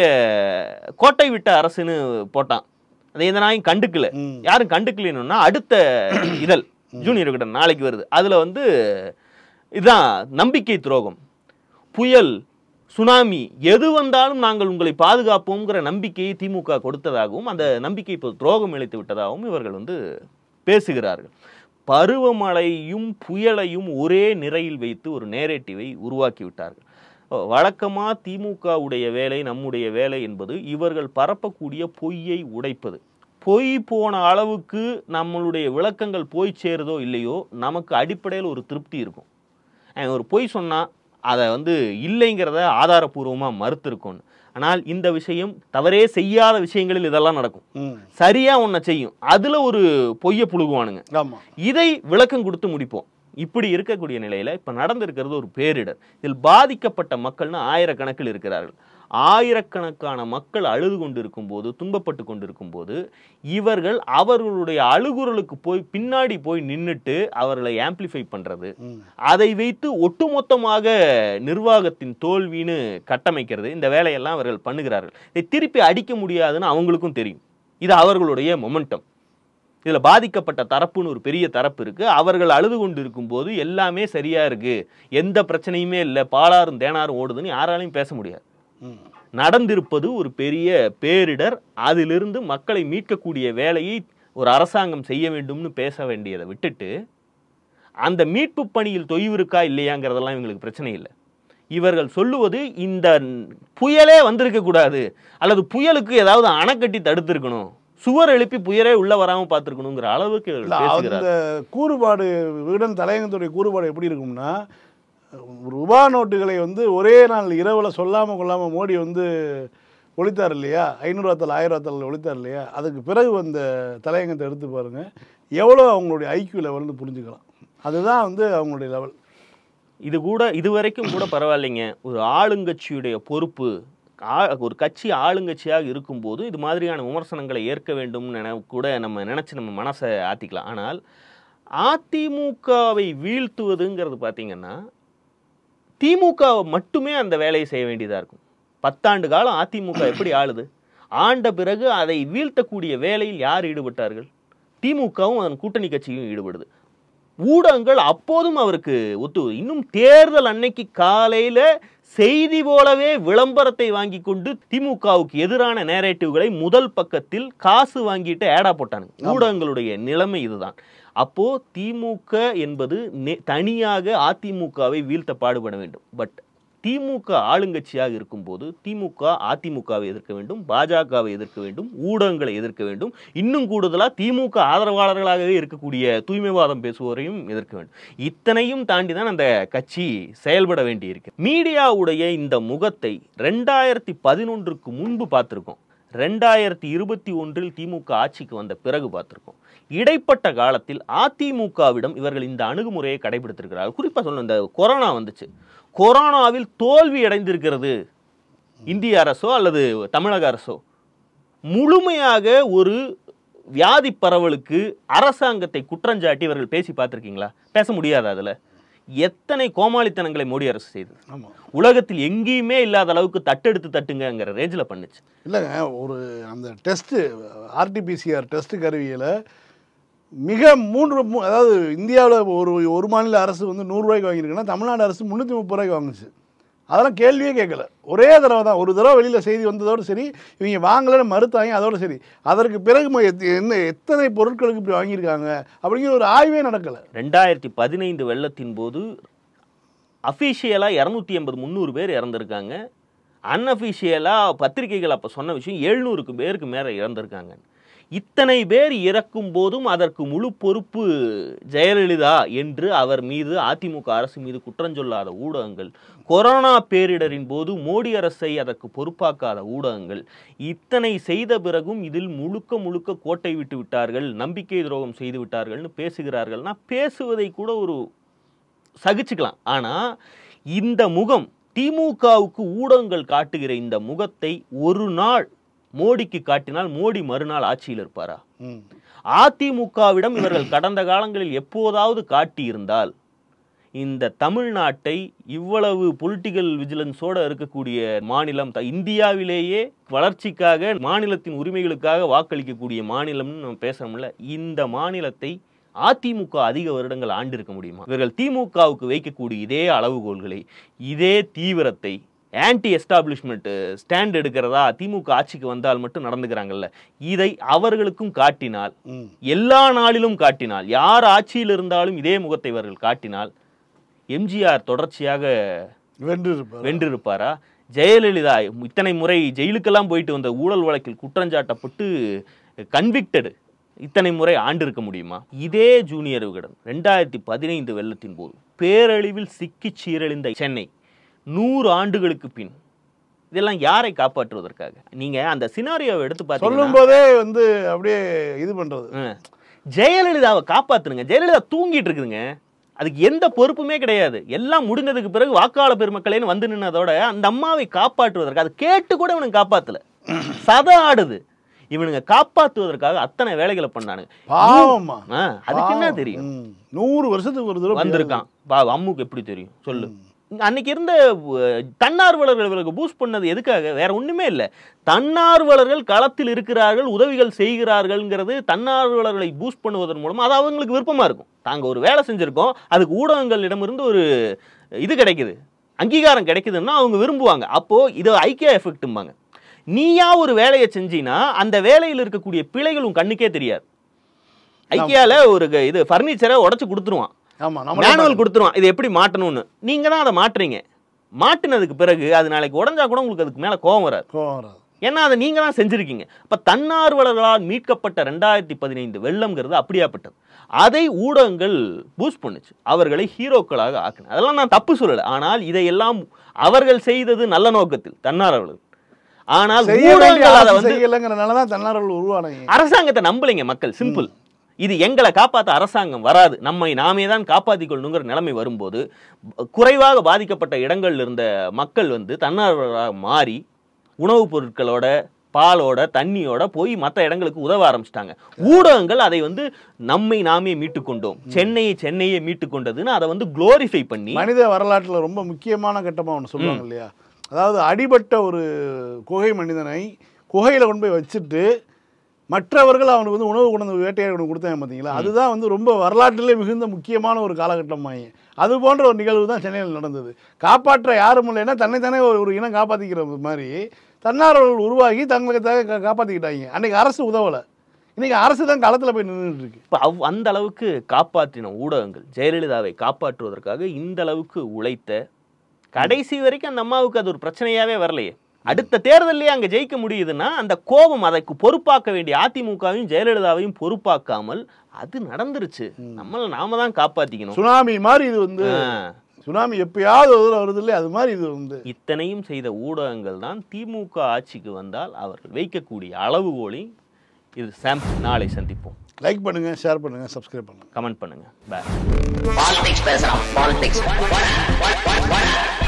கோட்டை விட்ட அரசுன்னு போட்டான் அதை எந்த நாயும் கண்டுக்கல
ம்.
யாரும் கண்டுக்கலன்னா அடுத்த இதழ் ஜூனியர் கிட்ட நாளைக்கு வருது அதுல வந்து இதுதான் நம்பிக்கை துரோகம் புயல் சுனாமி எது வந்தாலும் நாங்கள் உங்களை பாதுகாப்போங்கிற நம்பிக்கையை திமுக கொடுத்ததாகவும் அந்த நம்பிக்கை இப்போ துரோகம் இழைத்து விட்டதாகவும் இவர்கள் வந்து பேசுகிறார்கள் பருவமழையும் புயலையும் ஒரே நிறையில் வைத்து ஒரு நேரேட்டிவை உருவாக்கி விட்டார்கள் வழக்கமா திமுகவுடைய வேலை நம்முடைய வேலை என்பது இவர்கள் பரப்பக்கூடிய பொய்யை உடைப்பது பொய் போன அளவுக்கு நம்மளுடைய விளக்கங்கள் போய் சேருதோ இல்லையோ நமக்கு அடிப்படையில் ஒரு திருப்தி இருக்கும் அவன் ஒரு பொய் சொன்னா அதை வந்து இல்லைங்கிறத ஆதாரபூர்வமாக மறுத்திருக்கணும் ஆனால் இந்த விஷயம் தவறே செய்யாத விஷயங்களில் இதெல்லாம் நடக்கும்
ம்
சரியா ஒன்றை செய்யும் அதுல ஒரு பொய்யை புழுகுவானுங்க
ஆமாம்
இதை விளக்கம் கொடுத்து முடிப்போம் இப்படி இருக்கக்கூடிய நிலையில இப்ப நடந்திருக்கிறது ஒரு பேரிடர் இதில் பாதிக்கப்பட்ட மக்கள்னு ஆயிரக்கணக்கில் இருக்கிறார்கள் ஆயிரக்கணக்கான மக்கள் அழுது கொண்டிருக்கும் போது துன்பப்பட்டு கொண்டிருக்கும் போது இவர்கள் அவர்களுடைய அழுகுரலுக்கு போய் பின்னாடி போய் நின்னுட்டு அவர்களை ஆம்பிளிஃபை பண்றது
ம்
அதை வைத்து ஒட்டுமொத்தமாக நிர்வாகத்தின் தோல்வின்னு கட்டமைக்கிறது இந்த வேலையெல்லாம் அவர்கள் பண்ணுகிறார்கள் இதை திருப்பி அடிக்க முடியாதுன்னு அவங்களுக்கும் தெரியும் இது அவர்களுடைய மொமெண்டம் இதுல பாதிக்கப்பட்ட தரப்புன்னு ஒரு பெரிய தரப்பு இருக்கு அவர்கள் அழுது கொண்டு இருக்கும்போது எல்லாமே சரியா இருக்கு எந்த பிரச்சனையுமே இல்லை பாலாறும் தேனாரும் ஓடுதுன்னு யாராலையும் பேச முடியாது
ம்
நடந்திருப்பது ஒரு பெரிய பேரிடர் அதிலிருந்து மக்களை மீட்கக்கூடிய வேலையை ஒரு அரசாங்கம் செய்ய வேண்டும்னு பேச வேண்டியதை விட்டுட்டு அந்த மீட்பு பணியில் தொய்வு இருக்கா இல்லையாங்கிறதெல்லாம் இவங்களுக்கு பிரச்சனை இல்லை இவர்கள் சொல்லுவது இந்த புயலே வந்திருக்க கூடாது அல்லது புயலுக்கு ஏதாவது அணை கட்டி தடுத்திருக்கணும் சுவர் எழுப்பி புயலே உள்ள வராம பார்த்திருக்கணுங்கிற அளவுக்கு இவர்கள்
இல்ல,
பேசுகிறார்
அந்த கூறுபாடு விகடன் தலையங்கத்துடைய கூறுபாடு எப்படி இருக்கும்னா ரூபா நோட்டுகளை வந்து ஒரே நாள் இரவில் சொல்லாமல் கொள்ளாமல் மோடி வந்து ஒழித்தார் இல்லையா ஐநூறுவாத்தல் ஆயிரவாத்தல் ஒழித்தார் இல்லையா அதுக்கு பிறகு வந்த தலையங்கத்தை எடுத்து பாருங்க எவ்வளோ அவங்களுடைய ஐக்கியூ லெவல்னு புரிஞ்சுக்கலாம் அதுதான் வந்து அவங்களுடைய லெவல்
இது கூட இதுவரைக்கும் கூட பரவாயில்லைங்க ஒரு ஆளுங்கட்சியுடைய பொறுப்பு ஆ- ஒரு கட்சி ஆளுங்கட்சியாக இருக்கும்போது இது மாதிரியான விமர்சனங்களை ஏற்க வேண்டும்னு நினை கூட நம்ம நினச்சி நம்ம மனசை ஆத்திக்கலாம் ஆனால் அதிமுகவை வீழ்த்துவதுங்கிறது பார்த்தீங்கன்னா திமுக மட்டுமே அந்த வேலையை செய்ய வேண்டியதாக இருக்கும் பத்தாண்டு காலம் அதிமுக எப்படி ஆளுது ஆண்ட பிறகு அதை வீழ்த்தக்கூடிய வேலையில் யார் ஈடுபட்டார்கள் திமுகவும் அதன் கூட்டணி கட்சியும் ஈடுபடுது ஊடகங்கள் அப்போதும் அவருக்கு ஒத்து இன்னும் தேர்தல் அன்னைக்கு காலையில செய்தி போலவே விளம்பரத்தை வாங்கி கொண்டு திமுகவுக்கு எதிரான நேரேட்டிவ்களை முதல் பக்கத்தில் காசு வாங்கிட்டு ஏடா போட்டானுங்க ஊடகங்களுடைய நிலைமை இதுதான் அப்போ திமுக என்பது நெ- தனியாக அதிமுகவை வீழ்த்த பாடுபட வேண்டும் பட் திமுக ஆளுங்கட்சியாக இருக்கும்போது திமுக அதிமுகவை எதிர்க்க வேண்டும் பாஜகவை எதிர்க்க வேண்டும் ஊடகங்களை எதிர்க்க வேண்டும் இன்னும் கூடுதலா திமுக ஆதரவாளர்களாகவே இருக்கக்கூடிய தூய்மைவாதம் பேசுவோரையும் எதிர்க்க வேண்டும் இத்தனையும் தாண்டி தான் அந்த கட்சி செயல்பட வேண்டியிருக்கு மீடியாவுடைய இந்த முகத்தை ரெண்டாயிரத்தி பதினொன்றுக்கு முன்பு பார்த்திருக்கோம் ரெண்டாயிரத்தி இருபத்தி ஒன்றில் திமுக ஆட்சிக்கு வந்த பிறகு பார்த்திருக்கோம் இடைப்பட்ட காலத்தில் அதிமுகவிடம் இவர்கள் இந்த அணுகுமுறையை கடைபிடித்திருக்கிறார்கள் குறிப்பா சொல்லணும் இந்த கொரோனா வந்துச்சு கொரோனாவில் தோல்வி அடைந்திருக்கிறது இந்திய அரசோ அல்லது தமிழக அரசோ முழுமையாக ஒரு வியாதி பரவலுக்கு அரசாங்கத்தை குற்றஞ்சாட்டி இவர்கள் பேசி பார்த்திருக்கீங்களா பேச முடியாது அதுல எத்தனை கோமாளித்தனங்களை மோடி அரசு செய்தது
ஆமாம்
உலகத்தில் எங்கேயுமே இல்லாத அளவுக்கு தட்டெடுத்து தட்டுங்கிற ரேஞ்சில் பண்ணுச்சு
இல்லைங்க ஒரு அந்த டெஸ்ட்டு ஆர்டிபிசிஆர் டெஸ்ட் கருவியில் மிக மூன்று மூ- அதாவது இந்தியாவில் ஒரு ஒரு மாநில அரசு வந்து நூறுரூவாய்க்கு வாங்கியிருக்குன்னா தமிழ்நாடு அரசு முந்நூற்றி முப்பது ரூபாய்க்கு வாங்குச்சு அதெல்லாம் கேள்வியே கேட்கல ஒரே தடவை தான் ஒரு தடவை வெளியில் செய்தி வந்ததோடு சரி இவங்க வாங்கலைன்னு மறுத்தாங்க அதோடு சரி அதற்கு பிறகு ம- எத்- என்ன எத்தனை பொருட்களுக்கு இப்படி வாங்கியிருக்காங்க அப்படிங்கிற ஒரு ஆய்வே நடக்கலை
ரெண்டாயிரத்தி பதினைந்து வெள்ளத்தின் போது அஃபீஷியலாக இரநூத்தி எண்பது முந்நூறு பேர் இறந்துருக்காங்க அன்அஃபீஷியலாக பத்திரிகைகள் அப்போ சொன்ன விஷயம் எழுநூறுக்கு பேருக்கு மேலே இறந்துருக்காங்க இத்தனை பேர் இறக்கும் போதும் அதற்கு முழு பொறுப்பு ஜெயலலிதா என்று அவர் மீது அதிமுக அரசு மீது குற்றஞ்சொல்லாத ஊடகங்கள் கொரோனா பேரிடரின் போது மோடி அரசை அதற்கு பொறுப்பாக்காத ஊடகங்கள் இத்தனை செய்த பிறகும் இதில் முழுக்க முழுக்க கோட்டை விட்டு விட்டார்கள் நம்பிக்கை துரோகம் செய்து விட்டார்கள்னு பேசுகிறார்கள்னா பேசுவதை கூட ஒரு சகிச்சுக்கலாம் ஆனா இந்த முகம் திமுகவுக்கு ஊடகங்கள் காட்டுகிற இந்த முகத்தை ஒரு நாள் மோடிக்கு காட்டினால் மோடி மறுநாள் ஆட்சியில் இருப்பாரா
ம்.
அதிமுகவிடம் இவர்கள் கடந்த காலங்களில் எப்போதாவது காட்டியிருந்தால் இந்த தமிழ்நாட்டை இவ்வளவு பொலிட்டிக்கல் விஜிலன்ஸோட இருக்கக்கூடிய மாநிலம் த- இந்தியாவிலேயே வளர்ச்சிக்காக மாநிலத்தின் உரிமைகளுக்காக வாக்களிக்கக்கூடிய மாநிலம்னு நம்ம பேசுறோம்ல இந்த மாநிலத்தை அதிமுக அதிக வருடங்கள் ஆண்டிருக்க முடியுமா இவர்கள் திமுகவுக்கு வைக்கக்கூடிய இதே அளவுகோல்களை இதே தீவிரத்தை ஆன்டி எஸ்டாப்ளிஷ்மெண்ட் ஸ்டாண்ட் எடுக்கிறதா திமுக ஆட்சிக்கு வந்தால் மட்டும் நடந்துக்கிறாங்கல்ல இதை அவர்களுக்கும் காட்டினால்
ம்.
எல்லா நாளிலும் காட்டினால் யார் ஆட்சியில் இருந்தாலும் இதே முகத்தை இவர்கள் காட்டினால் எம்ஜிஆர் தொடர்ச்சியாக
வென்று இருப்பார்
வென்றிருப்பாரா ஜெயலலிதா இத்தனை முறை ஜெயிலுக்கெல்லாம் போயிட்டு வந்த ஊழல் வழக்கில் குற்றஞ்சாட்டப்பட்டு கன்விக்டடு இத்தனை முறை ஆண்டிருக்க முடியுமா இதே ஜூனியர் விகடன் ரெண்டாயிரத்தி பதினைந்து வெள்ளத்தின் போது பேரழிவில் சிக்கி சீரழிந்த சென்னை நூறு ஆண்டுகளுக்கு பின் இதெல்லாம் யாரை காப்பாற்றுவதற்காக நீங்க அந்த சினாரியோவை எடுத்து பார்த்தீங்கன்னா
சொல்லும் போதே வந்து அப்படியே இது பண்றது
ஆ. ஜெயலலிதாவை காப்பாத்துனுங்க ஜெயலலிதா தூங்கிட்டு இருக்குதுங்க அதுக்கு எந்த பொறுப்புமே கிடையாது எல்லாம் முடிந்ததுக்கு பிறகு வாக்காளர் பெருமக்களேன்னு வந்து நின்னதோட அந்த அம்மாவை காப்பாற்றுவதற்கு அது கேட்டு கூட இவனுக்கு காப்பாத்தல சத ஆடுது இவனுங்க காப்பாத்துவதற்காக அத்தனை வேலைகளை பண்ணானுங்க
பாவம்மா
ஆ, அதுக்கு என்ன
பாவம்.
தெரியும்
ம். நூறு வருஷத்துக்கு ஒரு தடவை
வந்திருக்கான் பா அம்முக்கு எப்படி தெரியும் சொல்லு அன்னைக்கு இருந்த அஹ், தன்னார்வலர்கள் இவர்களுக்கு பூஸ்ட் பண்ணது எதுக்காக வேற ஒண்ணுமே இல்லை தன்னார்வலர்கள் களத்தில் இருக்கிறார்கள் உதவிகள் செய்கிறார்கள்ங்கிறது தன்னார்வலர்களை பூஸ்ட் பண்ணுவதன் மூலம் அது அவங்களுக்கு விருப்பமா இருக்கும் தாங்க ஒரு வேலை செஞ்சிருக்கோம் அதுக்கு ஊடகங்களிடமிருந்து ஒரு இது கிடைக்குது அங்கீகாரம் கிடைக்குதுன்னா அவங்க விரும்புவாங்க அப்போ இது ஐக்கிய எஃபெக்ட்டும்பாங்க நீயா ஒரு வேலையை செஞ்சீன்னா அந்த வேலையில் இருக்கக்கூடிய பிழைகள் உன் கண்ணுக்கே தெரியாது ஐக்கியால ஒரு க- இது ஃபர்னிச்சரை உடைச்சு கொடுத்துருவான்
ஆமா நம்மளே
மேனுவல் கொடுத்துருவான் இதை எப்படி மாட்டணும்னு நீங்க தான் அதை மாட்டுறீங்க மாட்டினதுக்கு பிறகு அது நாளைக்கு உடஞ்சா கூட உங்களுக்கு அதுக்கு மேல கோவம் வராது
கோவம் வராது
ஏன்னா அதை நீங்க தான் செஞ்சிருக்கீங்க அப்ப தன்னார்வலர்களால் மீட்கப்பட்ட ரெண்டாயிரத்தி பதினைந்து வெள்ளம்ங்கிறது அப்படியாப்பட்டது அதை ஊடகங்கள் பூஸ்ட் பண்ணுச்சு அவர்களை ஹீரோக்களாக ஆக்குன அதெல்லாம் நான் தப்பு சொல்லல ஆனால் இதையெல்லாம் அவர்கள் செய்தது நல்ல நோக்கத்தில் தன்னார்வலர்கள் ஆனால்
செய்ய வேண்டிய
ஊடகங்கள் அதை
அரசு
வந்து
செய்யலைங்கிறனால தான் தன்னார்வல் உருவானீங்க
அரசாங்கத்தை நம்பலைங்க மக்கள் சிம்பிள் இது எங்களை காப்பாற்ற அரசாங்கம் வராது நம்மை நாமே தான் காப்பாற்றிக் கொள்ளணுங்கிற நிலைமை வரும்போது ப- குறைவாக பாதிக்கப்பட்ட இடங்கள்ல இருந்த மக்கள் வந்து தன்னார்வலராக மாறி உணவுப் பொருட்களோட பாலோட தண்ணியோட போய் மற்ற இடங்களுக்கு உதவ ஆரம்பிச்சிட்டாங்க ஊடகங்கள் அதை வந்து நம்மை நாமே மீட்டுக் கொண்டோம் சென்னையை சென்னையை மீட்டுக் கொண்டதுன்னு அதை வந்து குளோரிஃபை பண்ணி
மனித வரலாற்றுல ரொம்ப முக்கியமான கட்டமா ஒன்று சொல்லுவாங்க இல்லையா அதாவது அடிபட்ட ஒரு குகை மனிதனை குகையில கொண்டு போய் வச்சுட்டு மற்றவர்கள் அவனுக்கு வந்து உணவு கொண்டு வந்து வேட்டையாடி கொண்டு கொடுத்தாங்க பார்த்தீங்களா அதுதான் வந்து ரொம்ப வரலாற்றிலே மிகுந்த முக்கியமான ஒரு காலகட்டமாயி அது போன்ற ஒரு நிகழ்வு தான் சென்னையில் நடந்தது காப்பாற்ற யாரும் இல்லைன்னா தன்னைத்தானே ஒரு ஒரு இனம் காப்பாற்றிக்கிற மாதிரி தன்னார்வலர்கள் உருவாகி தங்களுக்காக கா- காப்பாத்திக்கிட்டாங்க அன்னைக்கு அரசு உதவலை இன்னைக்கு அரசு தான் களத்தில் போய் நின்றுட்டு இருக்கு
இப்போ அவ் அந்த அளவுக்கு காப்பாற்றின ஊடகங்கள் ஜெயலலிதாவை காப்பாற்றுவதற்காக இந்த அளவுக்கு உழைத்த கடைசி வரைக்கும் அந்த அம்மாவுக்கு அது ஒரு பிரச்சனையாவே வரலையே அடுத்த தேர்தல்லே அங்க ஜெயிக்க முடியுதுன்னா அந்த கோபம் அதற்கு பொறுப்பாக்க வேண்டிய அதிமுகவையும் ஜெயலலிதாவையும் பொறுப்பாக்காமல் அது நடந்துருச்சு நம்மள நாம தான் காப்பாத்திக்கணும்
சுனாமி மாதிரி இது வந்து
ஆ.
சுனாமி எப்பயாவது ஒரு தடவை வருது இல்லையா அது மாதிரி இது வந்து
இத்தனையும் செய்த ஊடகங்கள் தான் திமுக ஆட்சிக்கு வந்தால் அவர்கள் வைக்கக்கூடிய அளவுகோலை இது சாம்பிள் நாளை சந்திப்போம்
லைக் பண்ணுங்க ஷேர் பண்ணுங்க சப்ஸ்கிரைப் பண்ணுங்க
கமெண்ட் பண்ணுங்க பாய்
Politics பேசுறான் பாலிடிக்ஸ்